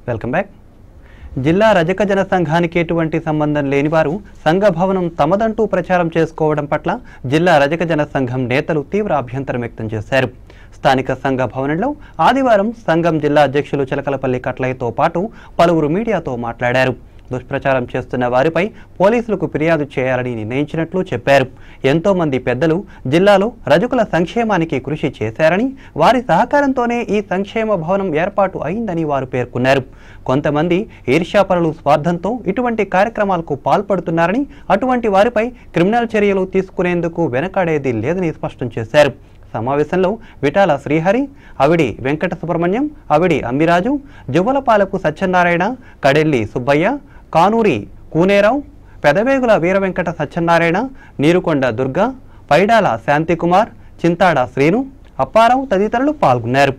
Welcome back జిల్లా రజక జన సంఘానికి ఎటువంటి సంబంధం లేని వారు సంఘ భవనం తమదంటూ ప్రచారం చేసుకోవడం పట్ల జిల్లా రజక జన సంఘం నేతలు తీవ్ర అభ్యంతరం వ్యక్తం చేశారు స్థానిక సంఘ భవనంలో ఆదివారం సంఘం జిల్లా అధ్యక్షులు చిలకలపల్లి కట్లయ్యతో పాటు పలువురు మీడియాతో మాట్లాడారు దుష్ప్రచారం చేస్తున్న వారిపై పోలీసులకు ఫిర్యాదు చేయాలని నిర్ణయించినట్లు చెప్పారు ఎంతో మంది పెద్దలు జిల్లాలో రజకుల సంక్షేమానికి కృషి చేశారని వారి సహకారంతోనే ఈ సంక్షేమ భవనం ఏర్పాటు అయిందని వారు పేర్కొన్నారు కొంతమంది ఈర్ష్యాపరులు స్వార్థంతో ఇటువంటి కార్యక్రమాలకు పాల్పడుతున్నారని అటువంటి వారిపై క్రిమినల్ చర్యలు తీసుకునేందుకు వెనకాడేది లేదని స్పష్టం చేశారు సమావేశంలో విటాల శ్రీహరి అవిడి వెంకట సుబ్రహ్మణ్యం అవిడి అమ్మిరాజు జువ్వలపాలపు సత్యనారాయణ కడెల్లి సుబ్బయ్య కానూరి కూనేరావు పెదవేగుల వీరవెంకట సత్యనారాయణ నీరుకొండ దుర్గా పైడాల శాంతికుమార్ చింతాడ శ్రీను అప్పారావు తదితరులు పాల్గొన్నారు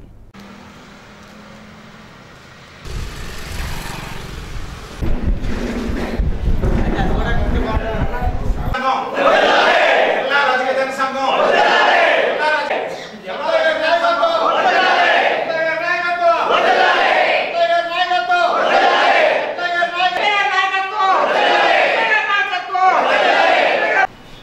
జిల్లా రజక జన సంఘం జిల్లా రజక- జిల్లా రజక జన సంఘం. ఎత్తయ్య నాయకత్వం. ఎత్తయ్య నాయకత్వం. ఎత్తయ్య నాయకత్వం. ఎత్తయ్య నాయకత్వం.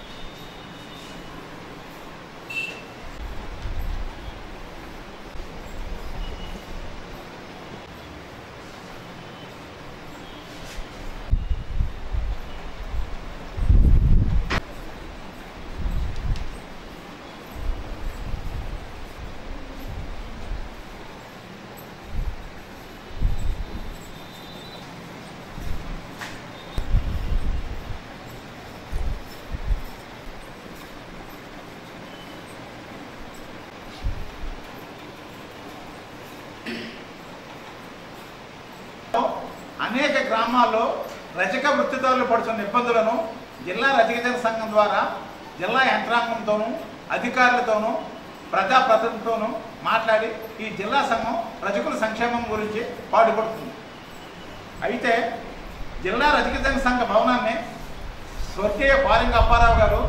అనేక గ్రామాల్లో రజక వృత్తిదారులు పడుతున్న ఇబ్బందులను జిల్లా రజక జన సంఘం ద్వారా జిల్లా యంత్రాంగంతోనూ అధికారులతోనూ ప్రజాప్రతినిధులతోనూ మాట్లాడి ఈ జిల్లా సంఘం రజకుల సంక్షేమం గురించి పాటుపడుతుంది అయితే జిల్లా రజక జన సంఘ భవనాన్ని స్వర్గీయ పాలింగ అప్పారావు గారు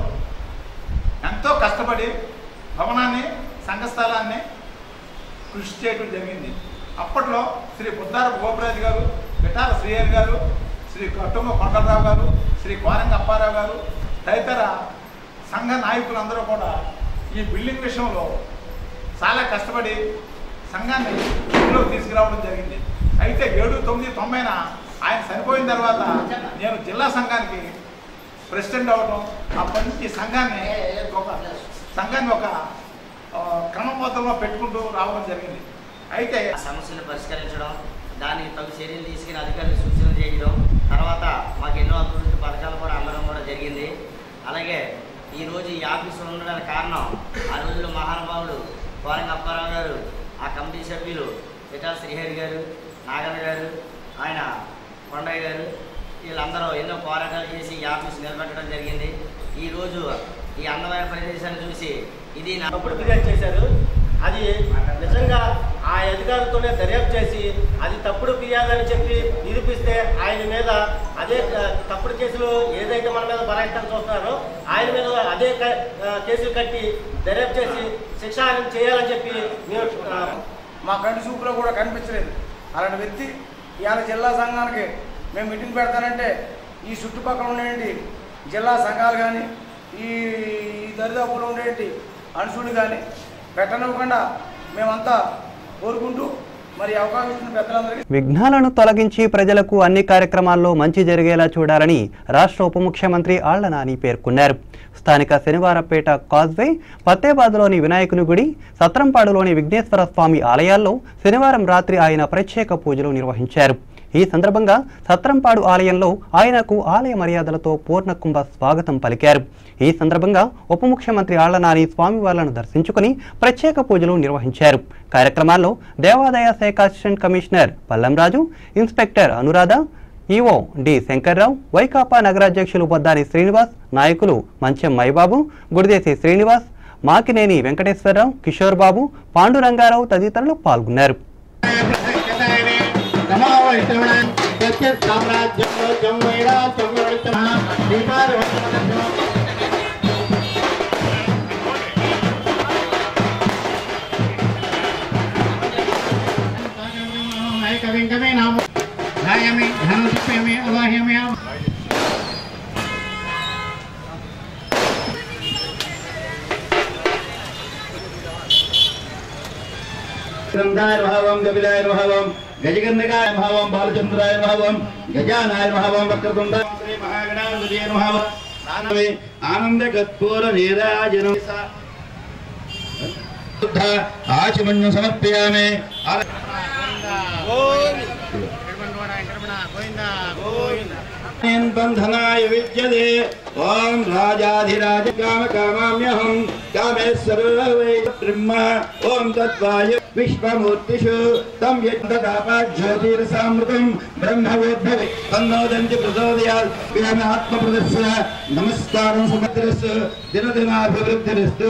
ఎంతో కష్టపడి భవనాన్ని సంఘ స్థలాన్ని కృషి చేయడం జరిగింది అప్పట్లో శ్రీ బుద్ధారపు గోపరాజు గారు విఠాల శ్రీహరి గారు శ్రీ కట్టుమ కొండలరావు గారు శ్రీ కోరంగ అప్పారావు గారు తదితర సంఘ నాయకులందరూ కూడా ఈ బిల్డింగ్ విషయంలో చాలా కష్టపడి సంఘాన్ని ఇంట్లోకి తీసుకురావడం జరిగింది అయితే ఏడు తొమ్మిది తొంభైన ఆయన చనిపోయిన తర్వాత నేను జిల్లా సంఘానికి ప్రెసిడెంట్ అవ్వడం అప్పటి నుంచి ఈ సంఘాన్ని ఒక సంఘాన్ని ఒక ఆ, క్రమబద్ధంలో పెట్టుకుంటూ రావడం జరిగింది అయితే ఆ సమస్యను పరిష్కరించడం దానికి తగు చర్యలు తీసుకుని అధికారులు సూచనలు చేయడం తర్వాత మాకు ఎన్నో అభివృద్ధి పథకాలు కూడా అందడం కూడా జరిగింది అలాగే ఈ రోజు ఈ ఆఫీసులో ఉండడానికి కారణం ఆ రోజుల్లో మహానుభావుడు కోరంగ అప్పారావు గారు ఆ కమిటీ సభ్యులు విఠాల శ్రీహరి గారు నాగన్న గారు ఆయన కొండయ్య గారు వీళ్ళందరూ ఎన్నో పోరాటాలు చేసి ఈ ఆఫీస్ నిలబెట్టడం జరిగింది ఈ రోజు ఈ అందమైన ప్రదేశాన్ని చూసి ఇది నా తప్పుడు ఫిర్యాదు చేశారు అది నిజంగా ఆ అధికారులతోనే దర్యాప్తు చేసి అది తప్పుడు ఫిర్యాదు అని చెప్పి నిరూపిస్తే ఆయన మీద అదే ఆ, తప్పుడు కేసులు ఏదైతే మన మీద బరాయించడం చూస్తున్నారో ఆయన మీద అదే క- ఆ, కేసులు కట్టి దర్యాప్తు చేసి శిక్షార్హం చేయాలని చెప్పి మేము ఆ, మా కంటి చూపులో కూడా కనిపించలేదు అలాంటి వ్యక్తి ఇవాళ జిల్లా సంఘానికి మేము మీటింగ్ పెడతానంటే ఈ చుట్టుపక్కల ఉండేటి జిల్లా సంఘాలు కానీ ఈ ఈ దరిదాపులో ఉండేటి అనుసుడు కానీ పెట్టనివ్వకుండా మేమంతా కోరుకుంటూ మరి అవకాశం ఇచ్చిన పెద్దలందరికీ విఘ్నాలను తొలగించి ప్రజలకు అన్ని కార్యక్రమాల్లో మంచి జరిగేలా చూడాలని రాష్ట్ర ఉప ముఖ్యమంత్రి ఆళ్ల నాని పేర్కొన్నారు స్థానిక శనివారపేట కాజ్వే ఫతేబాద్లోని వినాయకుని గుడి సత్రంపాడులోని విఘ్నేశ్వర స్వామి ఆలయాల్లో శనివారం రాత్రి ఆయన ప్రత్యేక పూజలు నిర్వహించారు ఈ సందర్భంగా సత్రంపాడు ఆలయంలో ఆయనకు ఆలయ మర్యాదలతో పూర్ణకుంభ స్వాగతం పలికారు ఈ సందర్భంగా ఉప ముఖ్యమంత్రి ఆళ్లనాని స్వామివార్లను దర్శించుకుని ప్రత్యేక పూజలు నిర్వహించారు కార్యక్రమాల్లో దేవాదాయ శాఖ assistant commissioner Pallamraju inspector Anuradha EO D Shankarrao Vaikapa నగరాధ్యక్షులు బొద్దాని శ్రీనివాస్ నాయకులు మంచెం మైబాబు గుడిదేశి శ్రీనివాస్ మాకినేని వెంకటేశ్వరరావు కిషోర్ బాబు పాండురంగారావు తదితరులు పాల్గొన్నారు కవి వెంకటే నామ ధాయమే ధనసుప్యమే అవాహ్యమే గ్రంథాయ భావం కపిలాయ భావం గజగంధకాయ భావం బాలచంద్రాయ భావం గజానాయ భావం వక్రతుండ శ్రీ మహాగణాధిపతి భావం దానవే ఆనంద కత్పూర నీరాజనం ఆచమన్యం సమర్పయామే బంధనాయ విద్యతే ఓం రాజాధిరాజ కామ కామామ్యహం కామేశ్వర వై బ్రహ్మ ఓం తద్వాయు విశ్వమూర్తిషు తం యజ్ఞతాపాజ్యోతిరసామృతం బ్రహ్మవోద్భవి తన్నోదంతి ప్రచోదయాల్ ఆత్మప్రదస్య నమస్కారం సమగ్రస్సు దినదినాభివృద్ధిరస్తు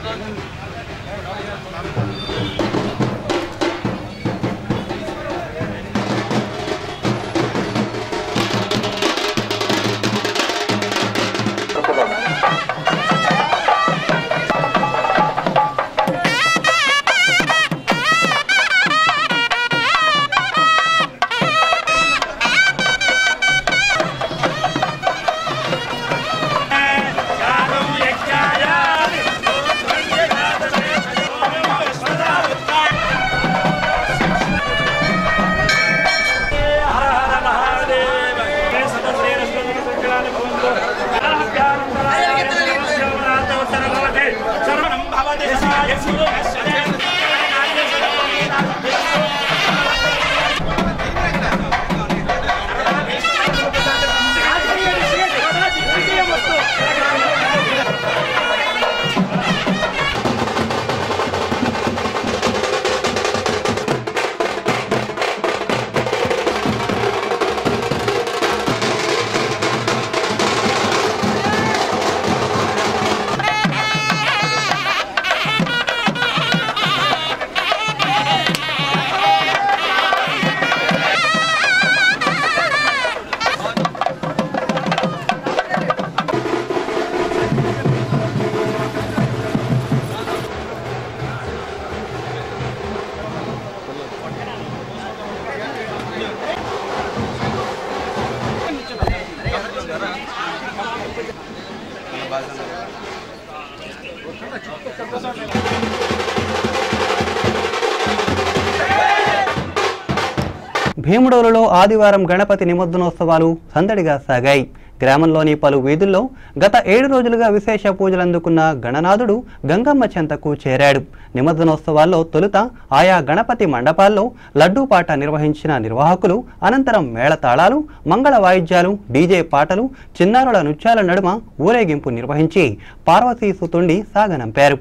భీముడోలులో ఆదివారం గణపతి నిమజ్జనోత్సవాలు సందడిగా సాగాయి గ్రామంలోని పలు వీధుల్లో గత ఏడు రోజులుగా విశేష పూజలు అందుకున్న గణనాథుడు గంగమ్మ చెంతకు చేరాడు నిమజ్జనోత్సవాల్లో తొలుత ఆయా గణపతి మండపాల్లో లడ్డూపాట నిర్వహించిన నిర్వాహకులు అనంతరం మేళతాళాలు మంగళ వాయిద్యాలు డీజే పాటలు చిన్నారుల నృత్యాల నడుమ ఊరేగింపు నిర్వహించి పార్వతీ సుతుండి సాగనంపారు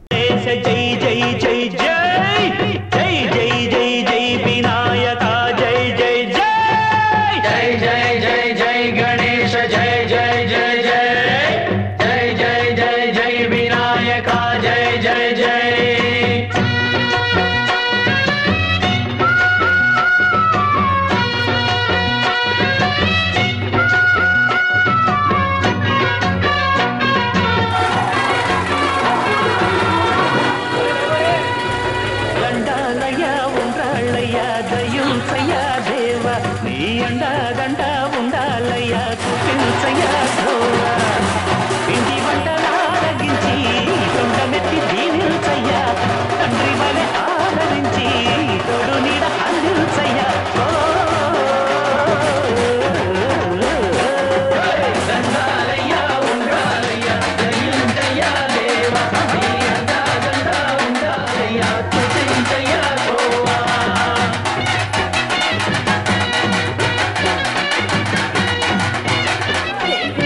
జై జై జై జై జై జై జై జై వినాయక జై జై జై జై జై జై జై గణేశ జై జై జై జై జై జై జై జై వినాయక జై జై జై దండాలయ ఉండాలయ్య దయుంచయ్య దేవ నీ అండ దండ ఉండాలయ్య చూపించయ్య గోవ ఇంటి వంటలారగించి తొండమెత్తి దీనించయ్య తండ్రి వలె ఆదరించి తోడు నీడ అందించయ్య దండాలయ్య ఉండాలయ్య దయుంచయ్య దేవ నీ అండ దండ ఉండాలయ్య చూపించయ్య గోవ జై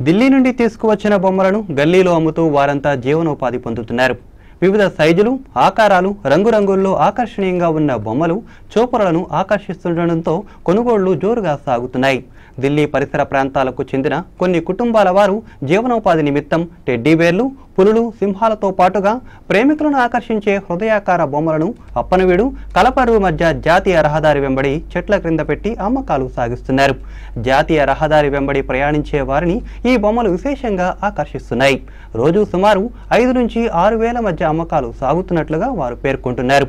ఢిల్లీ నుండి తీసుకువచ్చిన బొమ్మలను గల్లీలో అమ్ముతూ వారంతా జీవనోపాధి పొందుతున్నారు వివిధ సైజులు ఆకారాలు రంగురంగుల్లో ఆకర్షణీయంగా ఉన్న బొమ్మలు చూపరులను ఆకర్షిస్తుండటంతో కొనుగోళ్లు జోరుగా సాగుతున్నాయి ఢిల్లీ పరిసర ప్రాంతాలకు చెందిన కొన్ని కుటుంబాల వారు జీవనోపాధి నిమిత్తం టెడ్డీబేర్లు పులులు సింహాలతో పాటుగా ప్రేమికులను ఆకర్షించే హృదయాకార బొమ్మలను అప్పనవీడు కలపరు మధ్య జాతీయ రహదారి వెంబడి చెట్ల క్రింద పెట్టి అమ్మకాలు సాగిస్తున్నారు జాతీయ రహదారి వెంబడి ప్రయాణించే వారిని ఈ బొమ్మలు విశేషంగా ఆకర్షిస్తున్నాయి రోజు సుమారు ఐదు నుంచి ఆరు వేల మధ్య అమ్మకాలు సాగుతున్నట్లుగా వారు పేర్కొంటున్నారు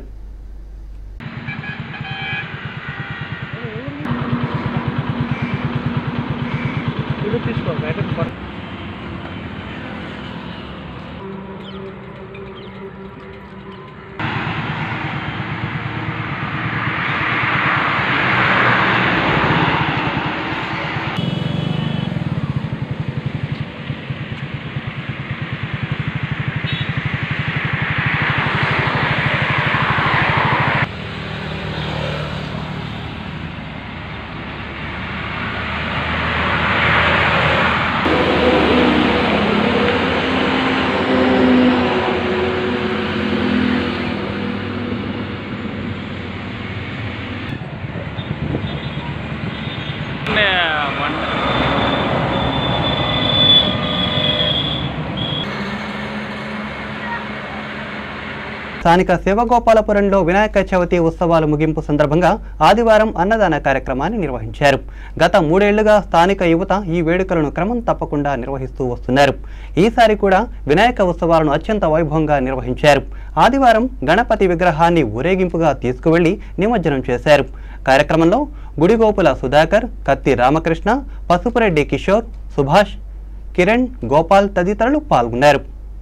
స్థానిక శివగోపాలపురంలో వినాయక చవితి ఉత్సవాల ముగింపు సందర్భంగా ఆదివారం అన్నదాన కార్యక్రమాన్ని నిర్వహించారు గత మూడేళ్లుగా స్థానిక యువత ఈ వేడుకలను క్రమం తప్పకుండా నిర్వహిస్తూ వస్తున్నారు ఈసారి కూడా వినాయక ఉత్సవాలను అత్యంత వైభవంగా నిర్వహించారు ఆదివారం గణపతి విగ్రహాన్ని ఊరేగింపుగా తీసుకువెళ్లి నిమజ్జనం చేశారు కార్యక్రమంలో గుడిగోపుల సుధాకర్ కత్తి రామకృష్ణ పసుపురెడ్డి కిషోర్ సుభాష్ కిరణ్ గోపాల్ తదితరులు పాల్గొన్నారు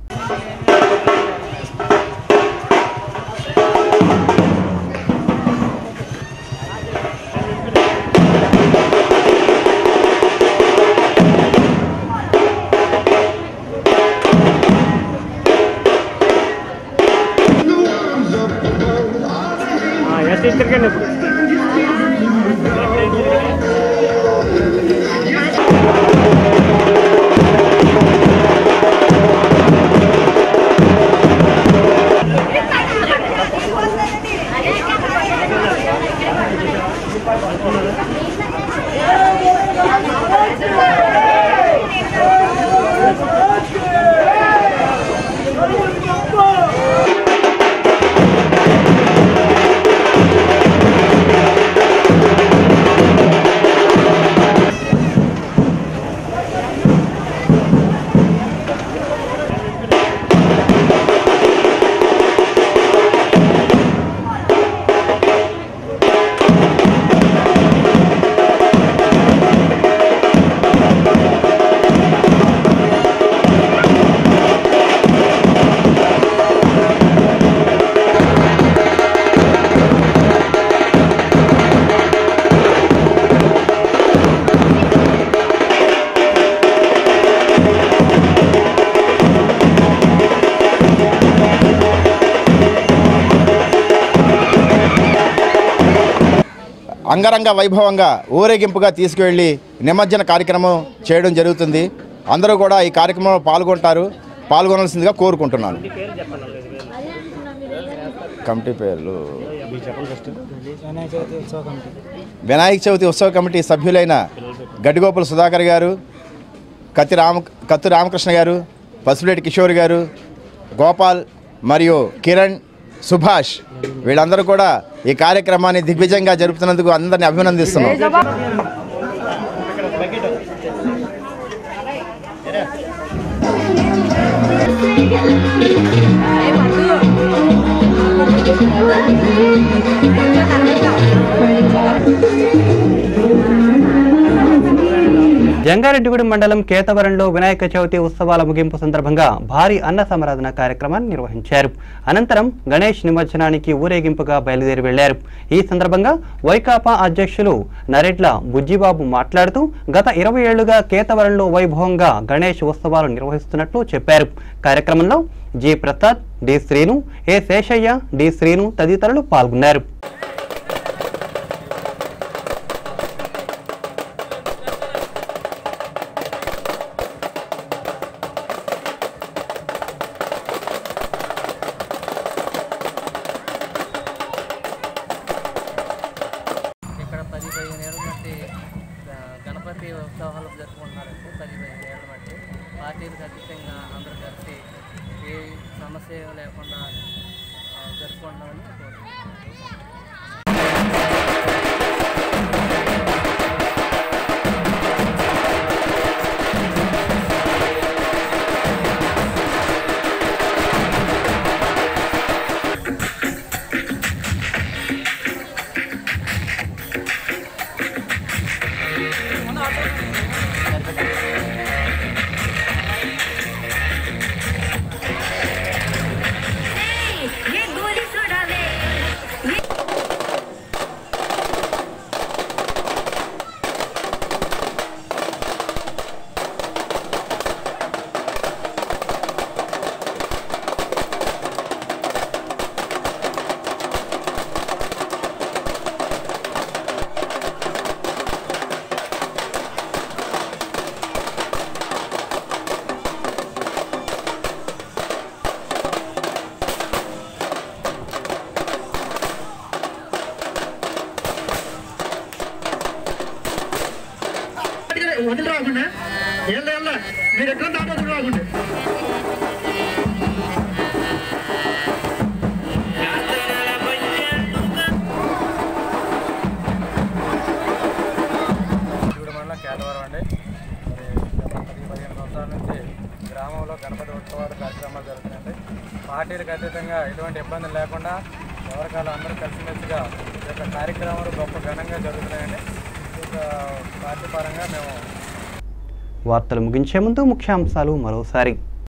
అంగరంగ వైభవంగా ఊరేగింపుగా తీసుకువెళ్ళి నిమజ్జన కార్యక్రమం చేయడం జరుగుతుంది అందరూ కూడా ఈ కార్యక్రమంలో పాల్గొంటారు పాల్గొనాల్సిందిగా కోరుకుంటున్నాను కమిటీ పేర్లు వినాయక చవితి ఉత్సవ కమిటీ సభ్యులైన గడ్డిగోపుల సుధాకర్ గారు కత్తి రామ కత్తి రామకృష్ణ గారు పసుపులేటి కిషోర్ గారు గోపాల్ మరియు కిరణ్ సుభాష్ వీళ్ళందరూ కూడా ఈ కార్యక్రమాన్ని దిగ్విజయంగా జరుపుతున్నందుకు అందరిని అభినందిస్తున్నాం జంగారెడ్డిగూడెం మండలం కేతవరంలో వినాయక చవితి ఉత్సవాల ముగింపు సందర్భంగా భారీ అన్న సమరాధన కార్యక్రమాన్ని నిర్వహించారు అనంతరం గణేష్ నిమజ్జనానికి ఊరేగింపుగా బయలుదేరి వెళ్లారు ఈ సందర్భంగా వైకాపా అధ్యక్షులు నరెడ్ల బుజ్జిబాబు మాట్లాడుతూ గత ఇరవై ఏళ్లుగా కేతవరంలో వైభవంగా గణేష్ ఉత్సవాలు నిర్వహిస్తున్నట్లు చెప్పారు కార్యక్రమంలో G Prasad D Srinu A Seshayya D Srinu తదితరులు పాల్గొన్నారు గణపతి ఉత్సవాలు జరుపుకుంటున్నారంటే పది పదిహేను ఏళ్ళ బట్టి పార్టీలకు అతీతంగా అందరూ కలిసి ఏ సమస్య లేకుండా ఆ, జరుపుకుంటామని కోరుకుంటున్నాను ये गोली सुनावे వదిలి రాకుండా ఏళ్ళ ఏళ్ళ మీరు ఎక్కడ దాకా రాకుండా శివుడు మండలం కేటవరం అండి మరి గత పది పదిహేను సంవత్సరాల నుంచి గ్రామంలో గణపతి ఉత్సవాలు కార్యక్రమాలు జరుగుతున్నాయండి పార్టీలకు అతీతంగా ఎటువంటి ఇబ్బందులు లేకుండా ఎవరికాలు అందరూ కలిసిమెలిసిగా ఈ యొక్క కార్యక్రమాలు గొప్ప ఘనంగా జరుగుతున్నాయండి ఈ యొక్క పార్టీ పరంగా మేము వార్తలు ముగించే ముందు ముఖ్యాంశాలు మరోసారి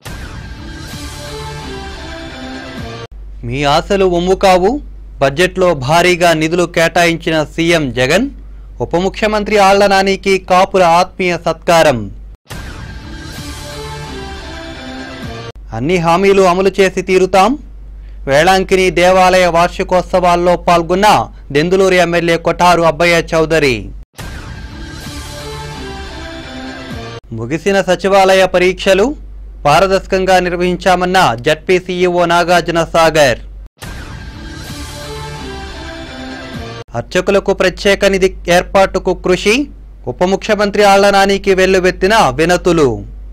మీ ఆశలు ఒమ్ము కావు బడ్జెట్లో భారీగా నిధులు కేటాయించిన సీఎం జగన్ ఉప ముఖ్యమంత్రి ఆళ్ల నానికి కాపుల ఆత్మీయ సత్కారం అన్ని హామీలు అమలు చేసి తీరుతాం వేళాంకిని దేవాలయ వార్షికోత్సవాల్లో పాల్గొన్న దెందులూరు ఎమ్మెల్యే కొఠారు అబ్బయ్య చౌదరి ముగిసిన సచివాలయ పరీక్షలు పారదర్శకంగా నిర్వహించామన్న జడ్పీ సీఈఓ నాగార్జున సాగర్ అర్చకులకు ప్రత్యేక నిధి ఏర్పాటుకు కృషి ఉప ముఖ్యమంత్రి ఆళ్ల నానికి వెల్లువెత్తిన వినతులు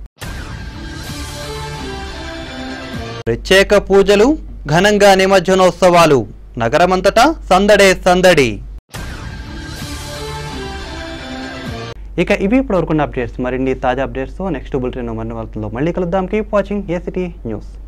ప్రత్యేక పూజలు ఘనంగా నిమజ్జనోత్సవాలు నగరమంతటా సందడే సందడి ఇక ఇవి ఇప్పటివరకు అప్డేట్స్ మరిన్ని తాజా అప్డేట్స్తో నెక్స్ట్ బులెటిన్ మరిన్ని వార్తల్లో మళ్ళీ కలుద్దాం keep watching A city news